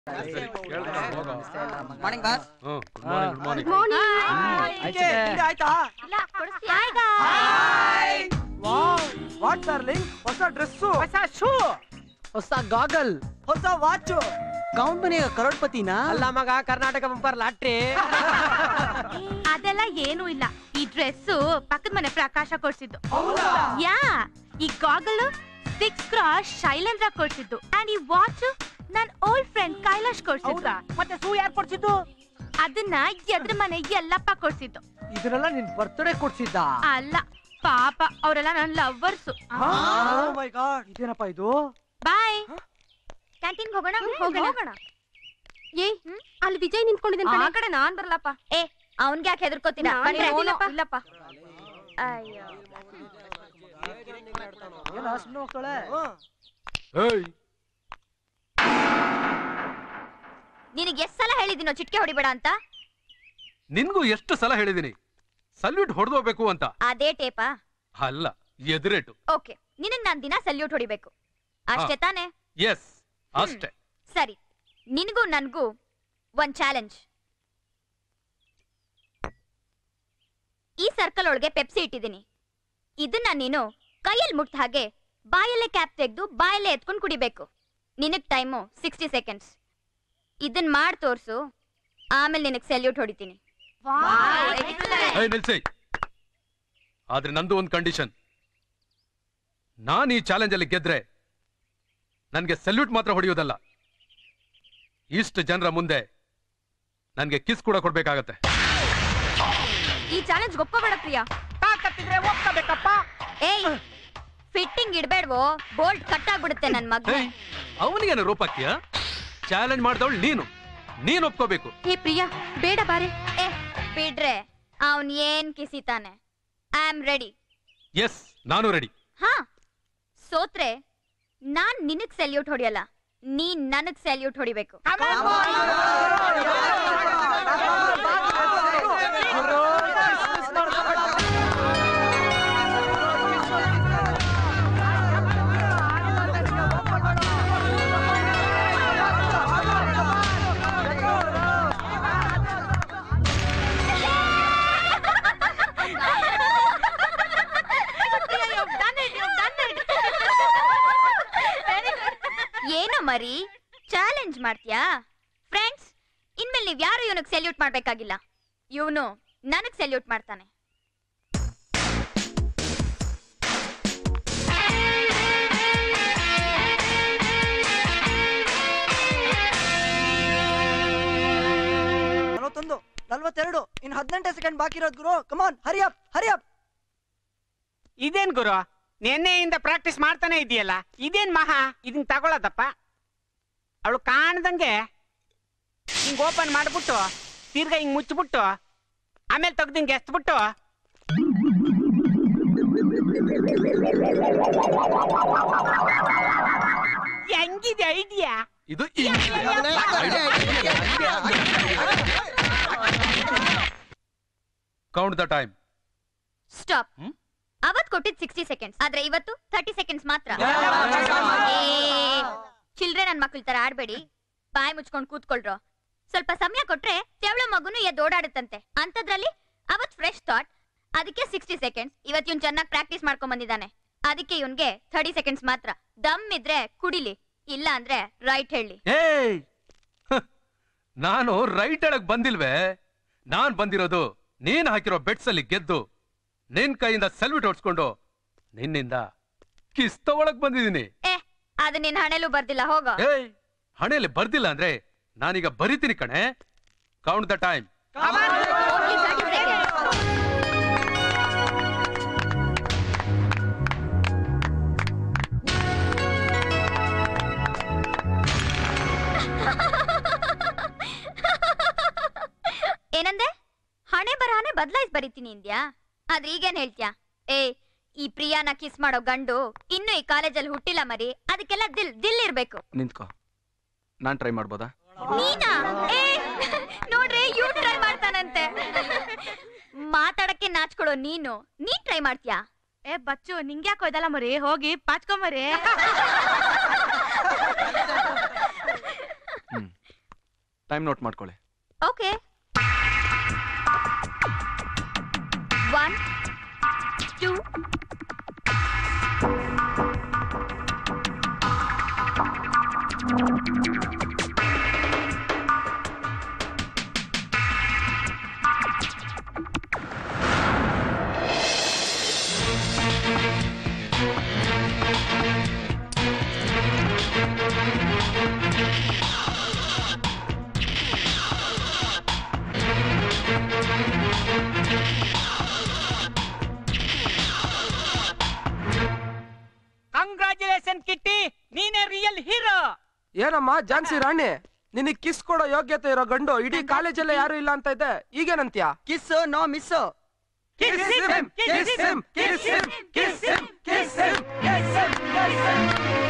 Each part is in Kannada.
Morning boss good morning good morning ಆಯ್ತಾ ಇಲ್ಲ ಕೊಡಿಸ್ತೀಯಾ ವಾಟ್ ಡಾರ್ಲಿಂಗ್ ಹೊಸ ಡ್ರೆಸ್ಸು ಹೊಸ ಶೂ ಹೊಸ ಗಾಗಲ್ ಹೊಸ ವಾಚು ಕಂಪನಿಯ ಕರೋಡ್ಪತಿನಾ ಅಲ್ಲ ಮಗ ಕರ್ನಾಟಕ ಬಂಪರ್ ಲಾಟ್ರಿ ಅದೆಲ್ಲ ಏನೂ ಇಲ್ಲ ಈ ಡ್ರೆಸ್ ಪಕ್ಕದ ಮನೆ ಪ್ರಕಾಶ ಕೊಡ್ಸಿದ್ದು ಯಾ ಈ ಗಾಗಲ್ ಸಿಕ್ಸ್ ಕ್ರಾಸ್ ಶೈಲೇಂದ್ರ ಕೊಡ್ಸಿದ್ದು ಅಂಡ್ ಈ ವಾಚ್ ನನ್ ಓಲ್ಡ್ ಫ್ರೆಂಡ್ ಕೈಲಾಶ್ ಕೊಡ್ಸಿದ್ದು ಮತ್ತೆ ಶೂ ಯಾರು ಕೊಡ್ಸಿದ್ದು ಅದನ್ನ ಎದ್ರ ಮನೆ ಎಲ್ಲಪ್ಪ ಕೊಡ್ಸಿದ್ದು ಇದನ್ನೆಲ್ಲ ನಿನ್ ಬರ್ತ್ಡೇ ಕೊಡ್ಸಿದ್ದ ಅಲ್ಲ ಪಾಪ ಅವರೆಲ್ಲ ನನ್ ಲವ್ವರ್ಸು ಮೈ ಗಾಡ್ ಇದೇನಪ್ಪ ಇದು ಬಾಯ್ ಕ್ಯಾಂಟೀನ್ ಹೋಗೋಣ ಹೋಗೋಣ ಹೋಗೋಣ ಏ ಅಲ್ಲಿ ವಿಜಯ್ ನಿಂತ್ಕೊಂಡಿದ್ದಾನೆ ಆ ಕಡೆ ನಾನ್ ಬರ್ಲಪ್ಪ ಏ ಅವನ್ಗೆ ಯಾಕೆ ಹೆದರ್ಕೋತೀರಾ ನಾನ್ ಬಂದ್ರೆ ಇಲ್ಲಪ್ಪ. ಇಲ್ಲಪ್ಪ ಅಯ್ಯೋ ಏನ ಸುಮ್ಮನೆ ಹೋಗ್ತಾಳೆ ಏಯ್ ನಿನಗೆ ಎಷ್ಟ್ ಸಲ ಹೇಳಿದಿನೋ ಚಿಟ್ಕೆ ಹೊಡಿಬೇಡ ಅಂತ ನಿನ್ಗೂ ಎಷ್ಟು ಸಲ ಹೇಳಿದೀನಿ ಸಲ್ಯೂಟ್ ಹೊಡೆದೋಗ್ಬೇಕು ಅಂತ ಅದೇ ಟೇಪಾ ಅಲ್ಲ ಎದುರೇಟು ಓಕೆ ನಿನಗ್ ನಾನ್ ದಿನ ಸಲ್ಯೂಟ್ ಹೊಡಿಬೇಕು ಅಷ್ಟೇ ತಾನೇ ಎಸ್ ಅಷ್ಟೇ ಸರಿ ನಿನಗೂ ನನ್ಗೂ ಒಂದ್ ಚಾಲೆಂಜ್ ಈ ಸರ್ಕಲ್ ಒಳಗೆ ಪೆಪ್ಸಿ ಇಟ್ಟಿದ್ದೀನಿ ಇದನ್ನ ನೀನು ಕೈಯಲ್ಲಿ ಮುಟ್ಟ ಹಾಗೆ ಬಾಯಲ್ಲೇ ಕ್ಯಾಪ್ ತೆಗೆದು ಬಾಯಲ್ಲೇ ಎತ್ಕೊಂಡು ಕುಡಿಬೇಕು ನಿನಗ್ ಟೈಮು ಸಿಕ್ಸ್ಟಿ ಸೆಕೆಂಡ್ಸ್ ಇದನ್ ಮಾಡಿ ತೋರ್ಸು ಆಮೇಲೆ ನಿನಗ್ ಸೆಲ್ಯೂಟ್ ಹೊಡಿತೀನಿ ಏಯ್ ನಿಲ್ಸಿ ಆದ್ರೆ ನಂದು ಒಂದು ಕಂಡೀಷನ್ ನಾನು ಈ ಚಾಲೆಂಜ್ ಅಲ್ಲಿ ಗೆದ್ರೆ ನನ್ಗೆ ಸಲ್ಯೂಟ್ ಮಾತ್ರ ಹೊಡೆಯೋದಲ್ಲ ಇಷ್ಟು ಜನರ ಮುಂದೆ ನನ್ಗೆ ಕಿಸ್ ಕೂಡ ಕೊಡ್ಬೇಕಾಗತ್ತೆ ಈ ಚಾಲೆಂಜ್ ಒಪ್ಪಬೇಡ ಪ್ರಿಯಾ ತಾಕತ್ತಿದ್ರೆ ಒಪ್ಕೋಬೇಕಪ್ಪ ಏಯ್ ಫಿಟ್ಟಿಂಗ್ ಇಡ್ಬೇಡ್ವೋ ಬೋಲ್ಟ್ ಕಟ್ ಆಗ್ಬಿಡುತ್ತೆ ನನ್ ಮಗ ಏಯ್ ಅವನಿಗೇನು ರೂಪಕ್ಕಿಯ ಚಾಲೆಂಜ್ ಮಾಡ್ದವಳು ನೀನು ನೀನ್ ಒಪ್ಕೋಬೇಕು ಏ ಪ್ರಿಯಾ ಬೇಡ ಬಾರೆ ಏ ಬಿಡ್ರೆ ಅವನ್ ಏನ್ ಕಿಸಿತಾನೆ ಐ ಆಮ್ ರೆಡಿ ಎಸ್ ನಾನು ರೆಡಿ ಹಾ ಸೋತ್ರೆ ನಾನ್ ನಿನಗ್ ಸೆಲ್ಯೂಟ್ ಹೊಡಿಯಲ್ಲ ನೀನ್ ನನಗ್ ಸೆಲ್ಯೂಟ್ ಹೊಡಿಬೇಕು ಏನು ಮರಿ ಚಾಲೆಂಜ್ ಮಾಡ್ತೀಯಾ ಫ್ರೆಂಡ್ಸ್ ಇನ್ಮೇಲೆ ನೀವ್ ಯಾರು ಇವನಿಗೆ ಸೆಲ್ಯೂಟ್ ಮಾಡ್ಬೇಕಾಗಿಲ್ಲ ಇವನು ನನಗ್ ಸೆಲ್ಯೂಟ್ ಮಾಡ್ತಾನೆ ನಲವತ್ತೊಂದು ನಲ್ವತ್ತೆರಡು ಇನ್ ಹದಿನೆಂಟು ಸೆಕೆಂಡ್ ಬಾಕಿ ಇರೋದು ಗುರು ಕಮಾನ್ ಹರಿಯಪ್ ಹರಿಯಪ್ ಇದೇನ್ ಗುರು ನಿನ್ನೆಯಿಂದ ಪ್ರಾಕ್ಟೀಸ್ ಮಾಡ್ತಾನೆ ಇದೆಯಲ್ಲ ಇದೇನ್ ಮಹಾ ಇದನ್ ತಗೊಳ್ಳೋದಪ್ಪ ಅವಳು ಕಾಣ್ದಂಗೆ ಹಿಂಗ್ ಓಪನ್ ಮಾಡ್ಬಿಟ್ಟು ತಿರ್ಗಾ ಹಿಂಗ್ ಮುಚ್ಚಿಬಿಟ್ಟು ಆಮೇಲೆ ತೆಗ್ದು ಹಿಂಗ್ ಎಸ್ಬಿಟ್ಟು ಹೆಂಗಿದೆ ಐಡಿಯಾ ಇದು count the time stop hmm? ಅವತ್ ಕೊಟ್ಟಿದ್ ಸಿಕ್ಸ್ಟಿ ಸೆಕೆಂಡ್ಸ್ ಆದ್ರೆ ಇವತ್ತು ಥರ್ಟಿ ಸೆಕೆಂಡ್ಸ್ ಮಾತ್ರ ಚಿಲ್ಡ್ರೆ ನನ್ ಮಕ್ಳ ತರ ಆಡ್ಬೇಡಿ ಬಾಯಿ ಮುಚ್ಕೊಂಡ್ ಕೂತ್ಕೊಳ್ರೋ ಸ್ವಲ್ಪ ಸಮಯ ಕೊಟ್ರೆ ತೆವಳ ಮಗುನು ಎದ್ದು ಓಡಾಡುತ್ತಂತೆ ಅಂತದ್ರಲ್ಲಿ ಅವತ್ ಫ್ರೆಶ್ ಥಾಟ್ ಅದಕ್ಕೆ ಸಿಕ್ಸ್ಟಿ ಸೆಕೆಂಡ್ಸ್ ಇವತ್ ಇವ್ನ್ ಚೆನ್ನಾಗಿ ಪ್ರಾಕ್ಟೀಸ್ ಮಾಡ್ಕೊಂಡ್ ಬಂದಿದ್ದಾನೆ ಅದಕ್ಕೆ ಇವನ್ಗೆ ಥರ್ಟಿ ಸೆಕೆಂಡ್ಸ್ ಮಾತ್ರ ದಮ್ ಇದ್ರೆ ಕುಡಿಲಿ ಇಲ್ಲ ಅಂದ್ರೆ ರೈಟ್ ಹೇಳಿ ಏಯ್ ಹ, ನಾನು ರೈಟ್ ಎಳಗ್ ಬಂದಿಲ್ವೇ ನಾನ್ ಬಂದಿರೋದು ನೀನ್ ಹಾಕಿರೋ ಬೆಟ್ಸ್ ಅಲ್ಲಿ ಗೆದ್ದು ನಿನ್ ಕೈಯಿಂದ ಸೆಲ್ಯೂಟ್ ಹೊಡ್ಸ್ಕೊಂಡು ನಿನ್ನಿಂದ ಕಿಸ್ ತಗೊಳಕ್ ಬಂದಿದ್ದೀನಿ ಏ ಅದು ನಿನ್ ಹಣೆಲೂ ಬರ್ದಿಲ್ಲ ಹೋಗೋ ಏಯ್ ಹಣೆಯಲ್ಲಿ ಬರ್ದಿಲ್ಲ ಅಂದ್ರೆ ನಾನೀಗ ಬರಿತೀನಿ ಕಣೆ count the time Only 30 seconds. ಏನಂದೆ ಹಣೆ ಬರಹನೆ ಬದಲಾಯಿಸಿ ಬರಿತೀನಿ ಇಂದ್ಯಾ ಆದ್ರೆ ಈಗೇನ್ ಹೇಳ್ತ್ಯಾ ಏ ಈ ಪ್ರಿಯಾನ ಕಿಸ್ ಮಾಡೋ ಗಂಡು ಇನ್ನು ಈ ಕಾಲೇಜಲ್ಲಿ ಹುಟ್ಟಿಲ್ಲ ಮರಿ ಅದಕ್ಕೆಲ್ಲ ದಿಲ್ ದಿಲ್ ಇರ್ಬೇಕು ನಿಂತ್ಕೋ ನಾನ್ ಟ್ರೈ ಮಾಡ್ಬೋದಾ ನೀನಾ ಏ ನೋಡ್ರಿ ಯು ಟ್ರೈ ಮಾಡ್ತಾನಂತೆ ಮಾತಾಡಕ್ಕೆ ನಾಚ್ಕೊಳೋ ನೀನು ನೀನ್ ಟ್ರೈ ಮಾಡ್ತೀಯಾ ಏ ಬಚ್ಚು ನಿಂಗ್ಯಾಕೋ ಇದಲ್ಲ ಮರಿ ಹೋಗಿ ಪಾಚ್ಕೊಂಬರಿ ಹ್ಮ್ ಟೈಮ್ ನೋಟ್ ಮಾಡ್ಕೊಳ್ಳಿ okay one two congratulation Kitty ನೀನೇ ರಿಯಲ್ ಹೀರೋ ಏನಮ್ಮ ಝಾನ್ಸಿ ರಾಣಿ ನಿನಗ್ ಕಿಸ್ ಕೊಡೋ ಯೋಗ್ಯತೆ ಇರೋ ಗಂಡು ಇಡೀ ಕಾಲೇಜಲ್ಲೇ ಯಾರು ಇಲ್ಲ ಅಂತ ಇದೆ ಈಗೇನಂತ್ಯ kiss no miss Kiss him, kiss him, kiss him, kiss him, kiss him, kiss him, kiss him.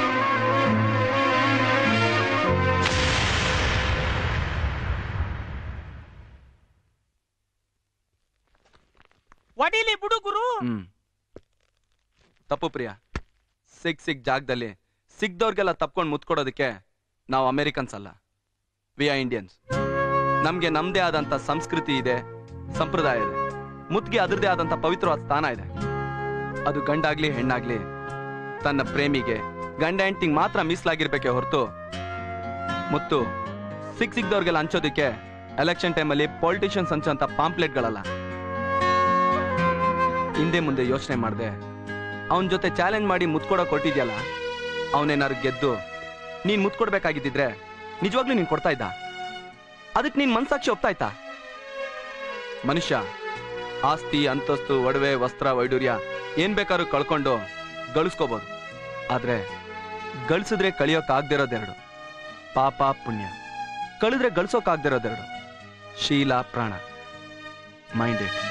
ಒಡಿಲಿ ಬಿಡು ಗುರು ಹ್ಮ್ ತಪ್ಪು ಪ್ರಿಯ ಸಿಕ್ ಸಿಕ್ ಜಾಗದಲ್ಲಿ ಸಿಕ್ದವ್ರಿಗೆಲ್ಲ ತಪ್ಕೊಂಡು ಮುತ್ಕೊಡೋದಕ್ಕೆ ನಾವು ಅಮೆರಿಕನ್ಸ್ ಅಲ್ಲ ವಿ ಆರ್ ಇಂಡಿಯನ್ಸ್ ನಮ್ಗೆ ನಮ್ದೇ ಆದಂತ ಸಂಸ್ಕೃತಿ ಇದೆ ಸಂಪ್ರದಾಯ ಇದೆ ಮುತ್ಗೆ ಅದರದೇ ಆದಂತ ಪವಿತ್ರವಾದ ಸ್ಥಾನ ಇದೆ ಅದು ಗಂಡಾಗ್ಲಿ ಹೆಣ್ಣಾಗ್ಲಿ ತನ್ನ ಪ್ರೇಮಿಗೆ ಗಂಡ ಹೆಂಡ್ತಿಗೆ ಮಾತ್ರ ಮೀಸಲಾಗಿರ್ಬೇಕೆ ಹೊರತು ಮುತ್ತು ಸಿಕ್ ಸಿಕ್ದವ್ರಿಗೆಲ್ಲ ಹಂಚೋದಕ್ಕೆ ಎಲೆಕ್ಷನ್ ಟೈಮಲ್ಲಿ ಪೊಲಿಟಿಷಿಯನ್ಸ್ ಹಂಚೋಂಥ ಪಾಂಪ್ಲೆಟ್ಗಳಲ್ಲ ಹಿಂದೆ ಮುಂದೆ ಯೋಚನೆ ಮಾಡ್ದೆ ಅವನ ಜೊತೆ ಚಾಲೆಂಜ್ ಮಾಡಿ ಮುತ್ಕೊಡೋ ಕೊಟ್ಟಿದ್ಯಲ್ಲ ಅವನೇನಾರು ಗೆದ್ದು ನೀನ್ ಮುತ್ಕೊಡ್ಬೇಕಾಗಿದ್ದಿದ್ರೆ ನಿಜವಾಗ್ಲೂ ನೀನ್ ಕೊಡ್ತಾ ಇದ್ದ ಅದಕ್ಕೆ ನೀನ್ ಮನ್ಸಾಕ್ಷಿ ಒಪ್ತಾ ಇತ್ತಾ ಮನುಷ್ಯ ಆಸ್ತಿ ಅಂತಸ್ತು ಒಡವೆ ವಸ್ತ್ರ ವೈಡೂರ್ಯ ಏನ್ ಬೇಕಾದ್ರೂ ಕಳ್ಕೊಂಡು ಗಳಿಸ್ಕೋಬಹುದು ಆದ್ರೆ ಗಳಿಸಿದ್ರೆ ಕಳಿಯೋಕ್ಕಾಗ್ದಿರೋದೆರಡು ಪಾಪ ಪುಣ್ಯ ಕಳೆದ್ರೆ ಗಳಿಸೋಕ್ಕಾಗ್ದಿರೋದೆರಡು ಶೀಲ ಪ್ರಾಣ ಮೈಂಡ್ ಇಟ್